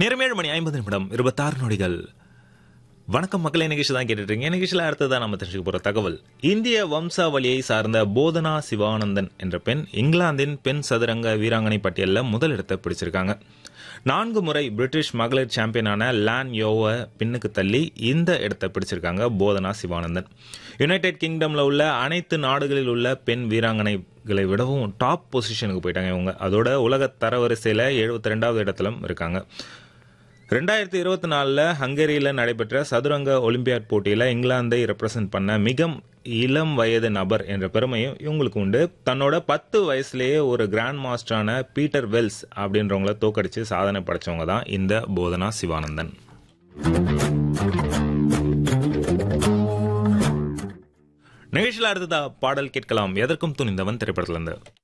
நேரம் ஏழு மணி ஐம்பது நிமிடம் இருபத்தாறு நொடிகள் வணக்கம் மக்களை நிகழ்ச்சி தான் கேட்டுட்டு இருக்கீங்க நிகழ்ச்சியில் அடுத்ததான் நம்ம தெரிஞ்சுக்க போற தகவல் இந்திய வம்சாவளியை சார்ந்த போதனா சிவானந்தன் என்ற பெண் இங்கிலாந்தின் பெண் சதுரங்க வீராங்கனை பட்டியலில் முதலிடத்தை பிடிச்சிருக்காங்க நான்கு முறை பிரிட்டிஷ் மகளிர் சாம்பியனான லான் யோவ பின்னுக்கு தள்ளி இந்த இடத்தை பிடிச்சிருக்காங்க போதனா சிவானந்தன் யுனைடெட் கிங்டம்ல உள்ள அனைத்து நாடுகளில் உள்ள பெண் வீராங்கனைகளை விடவும் டாப் பொசிஷனுக்கு போயிட்டாங்க இவங்க அதோட உலக தரவரிசையில் எழுபத்தி ரெண்டாவது இடத்திலும் இருக்காங்க ரெண்டாயிரத்தி இருபத்தி நாலில் ஹங்கேரியில் நடைபெற்ற சதுரங்க ஒலிம்பியாட் போட்டியில் இங்கிலாந்தை ரெப்ரசன்ட் பண்ண மிக இளம் வயது நபர் என்ற பெருமையும் இவங்களுக்கு உண்டு தன்னோட பத்து வயசுலேயே ஒரு கிராண்ட் மாஸ்டரான பீட்டர் வெல்ஸ் அப்படின்றவங்கள தோக்கடிச்சு சாதனை படைச்சவங்க தான் இந்த போதனா சிவானந்தன் நிகழ்ச்சியில் அடுத்ததா பாடல் கேட்கலாம் எதற்கும் துணிந்தவன் திரைப்படத்திலிருந்து